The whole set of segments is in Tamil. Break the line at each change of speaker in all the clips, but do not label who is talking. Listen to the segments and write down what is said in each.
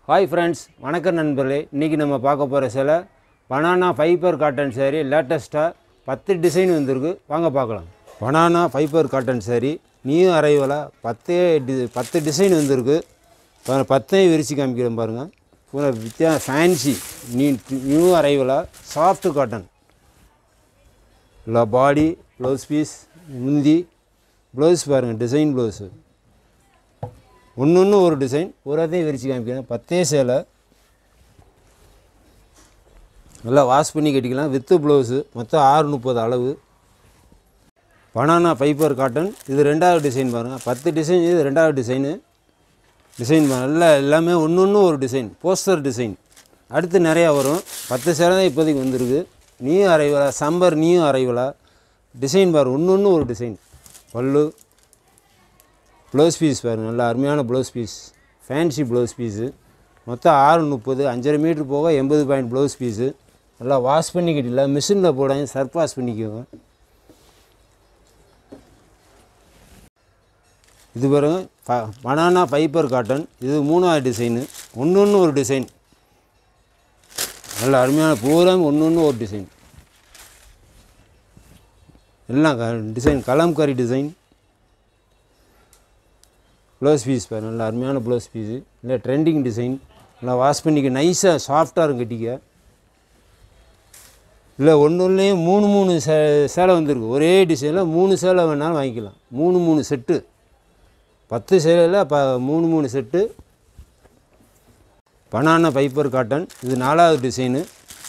ஹாய் ஃப்ரெண்ட்ஸ் வணக்கம் நண்பர்களே இன்றைக்கி நம்ம பார்க்க போகிற சில பனானா ஃபைபர் காட்டன் saree லேட்டஸ்ட்டாக பத்து டிசைன் வந்திருக்கு வாங்க பார்க்கலாம் banana fiber cotton saree new அரைவலாக பத்தே டி பத்து டிசைன் வந்திருக்கு பாருங்க, பத்தையும் விரித்து காமிக்கிறேன் பாருங்கள் பூரா வித்தியா ஃபேன்சி நியூ நியூ அரைவலாக சாஃப்ட் காட்டன் இல்லை பாடி ப்ளவுஸ் பீஸ் முந்தி ப்ளவுஸ் பாருங்கள் டிசைன் ப்ளவுஸு ஒன்று ஒன்று ஒரு டிசைன் பூராத்தையும் விரித்து காமிக்கிறேன் பத்தே சேலை நல்லா வாஷ் பண்ணி கட்டிக்கலாம் வித்து ப்ளவுஸு மொத்தம் ஆறு முப்பது அளவு பனானா ஃபைபர் காட்டன் இது ரெண்டாவது டிசைன் பாருங்கள் பத்து டிசைன் இது ரெண்டாவது டிசைனு டிசைன் நல்லா எல்லாமே ஒன்று ஒன்று ஒரு டிசைன் போஸ்டர் டிசைன் அடுத்து நிறையா வரும் பத்து சேலை தான் இப்போதைக்கு வந்திருக்கு நியூ அரைவலா சம்பர் நியூ அரைவலா டிசைன் பாரு ஒன்று ஒன்று ஒரு டிசைன் பல்லு ப்ளவுஸ் பீஸ் பாருங்கள் நல்லா அருமையான blouse piece fancy blouse piece மொத்தம் ஆறு முப்பது அஞ்சரை மீட்ரு போக எண்பது பாயிண்ட் ப்ளவுஸ் பீஸு நல்லா வாஷ் பண்ணிக்கிட்டில்ல மிஷினில் போடாங்க சர்ப் வாஷ் பண்ணிக்கோங்க இது பாருங்க ஃப பனானா ஃபைபர் காட்டன் இது மூணாவது டிசைனு ஒன்று ஒன்று ஒரு டிசைன் நல்ல அருமையான பூராம் ஒன்று ஒன்று ஒரு டிசைன் எல்லாம் க design kalamkari design blouse piece பாரு நல்ல அருமையான ப்ளவுஸ் பீஸு இல்லை ட்ரெண்டிங் டிசைன் நல்லா வாஷ் பண்ணிக்க நைஸாக சாஃப்டாக இருக்கும் கட்டிக்க இல்லை ஒன்று ஒன்றுலேயும் மூணு மூணு சே சேலை வந்திருக்கு ஒரே டிசைனில் மூணு சேலை வேணாலும் வாங்கிக்கலாம் மூணு மூணு செட்டு பத்து சேலையில் ப மூணு மூணு செட்டு பனானா ஃபைபர் காட்டன் இது நாலாவது டிசைனு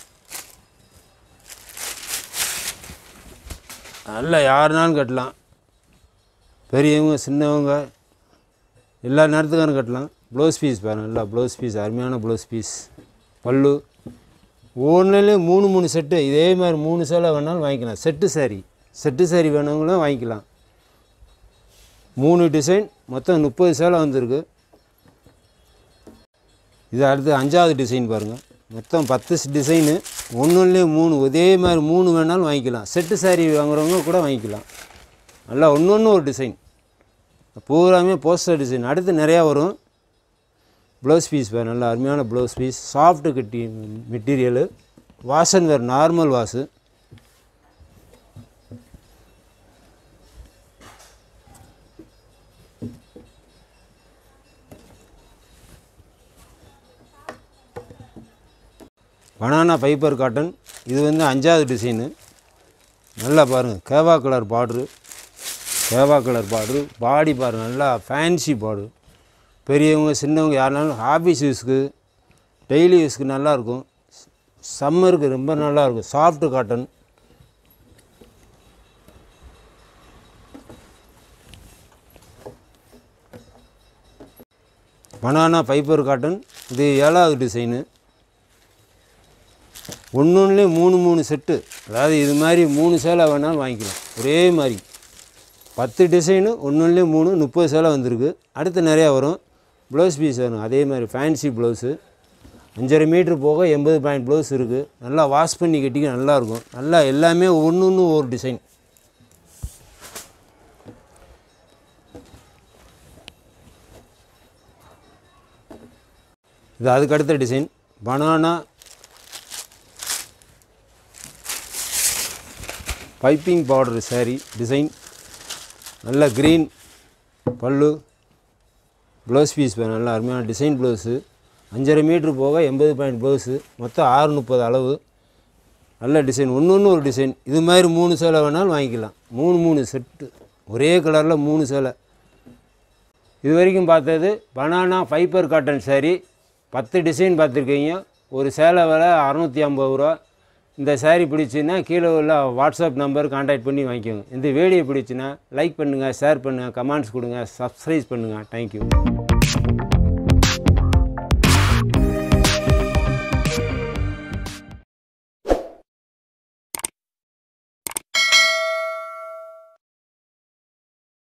நல்லா யாருனாலும் கட்டலாம் பெரியவங்க சின்னவங்க எல்லா நேரத்துக்கும் கட்டலாம் ப்ளவுஸ் பீஸ் பாருங்கள் நல்லா ப்ளவுஸ் பீஸ் அருமையான ப்ளவுஸ் பீஸ் பல்லு ஒன்றுலேயும் மூணு மூணு செட்டு இதே மாதிரி மூணு சேலை வேணாலும் வாங்கிக்கலாம் செட்டு saree செட்டு saree வேணுங்களும் வாங்கிக்கலாம் மூணு டிசைன் மொத்தம் முப்பது சேலை வந்திருக்கு இது அடுத்து அஞ்சாவது டிசைன் பாருங்கள் மொத்தம் பத்து டிசைனு ஒன்றுலேயும் மூணு இதே மாதிரி மூணு வேணாலும் வாங்கிக்கலாம் செட்டு saree வாங்குறவங்க கூட வாங்கிக்கலாம் நல்லா ஒன்று ஒன்று ஒரு டிசைன் பூராமே போஸ்டர் டிசைன் அடுத்து நிறையா வரும் ப்ளவுஸ் பீஸ் பாரு நல்லா அருமையான ப்ளவுஸ் பீஸ் சாஃப்ட்டு கட்டி மெட்டீரியலு வாஷன் வேறு normal wash banana fiber cotton இது வந்து அஞ்சாவது டிசைனு நல்லா பாருங்கள் கேவா கலர் பார்ட்ரு கேவா கலர் பார்ட்ரு பாடி பாருங்கள் நல்லா ஃபேன்சி பார்டு பெரியவங்க சின்னவங்க யாருனாலும் ஆஃபீஸ் யூஸ்க்கு டெய்லி யூஸ்க்கு நல்லாயிருக்கும் சம்மருக்கு ரொம்ப நல்லாயிருக்கும் soft cotton banana fiber cotton இது ஏழாவது டிசைனு ஒன்று ஒன்றுலேயும் மூணு மூணு செட்டு அதாவது இது மாதிரி மூணு சேலை வேணாலும் வாங்கிக்கலாம் ஒரே மாதிரி பத்து டிசைனு ஒன்றுலேயும் மூணு முப்பது சேலை வந்திருக்கு அடுத்து நிறையா வரும் ப்ளவுஸ் பீஸ் வரும் அதே மாதிரி ஃபேன்சி ப்ளவுஸு அஞ்சரை மீட்ரு போக எண்பது பாயிண்ட் ப்ளவுஸ் இருக்குது நல்லா வாஷ் பண்ணி கட்டிக்க நல்லாயிருக்கும் நல்லா எல்லாமே ஒன்று ஒன்று ஒரு டிசைன் இது அதுக்கு அடுத்த design banana piping border saree design நல்ல க்ரீன் பல்லு ப்ளவுஸ் பீஸ் நல்லா அருமையான டிசைன் ப்ளவுஸு அஞ்சரை மீட்ரு போக எண்பது பாயிண்ட் ப்ளவுஸு மொத்தம் ஆறு முப்பது அளவு நல்ல டிசைன் ஒன்று ஒன்று ஒரு டிசைன் இது மாதிரி மூணு சேலை வேணாலும் வாங்கிக்கலாம் மூணு மூணு செட்டு ஒரே கலரில் மூணு சேலை இது வரைக்கும் பார்த்தது பனானா ஃபைபர் காட்டன் saree பத்து டிசைன் பார்த்துருக்கீங்க ஒரு சேலை விலை அறநூற்றி ஐம்பது ரூபா இந்த saree பிடிச்சுன்னா கீழே உள்ள வாட்ஸ்அப் நம்பர் கான்டாக்ட் பண்ணி வாங்கிக்கோங்க இந்த வீடியோ பிடிச்சுன்னா லைக் பண்ணுங்கள் ஷேர் பண்ணுங்கள் கமெண்ட்ஸ் கொடுங்க சப்ஸ்கிரைப் பண்ணுங்கள் தேங்க்யூ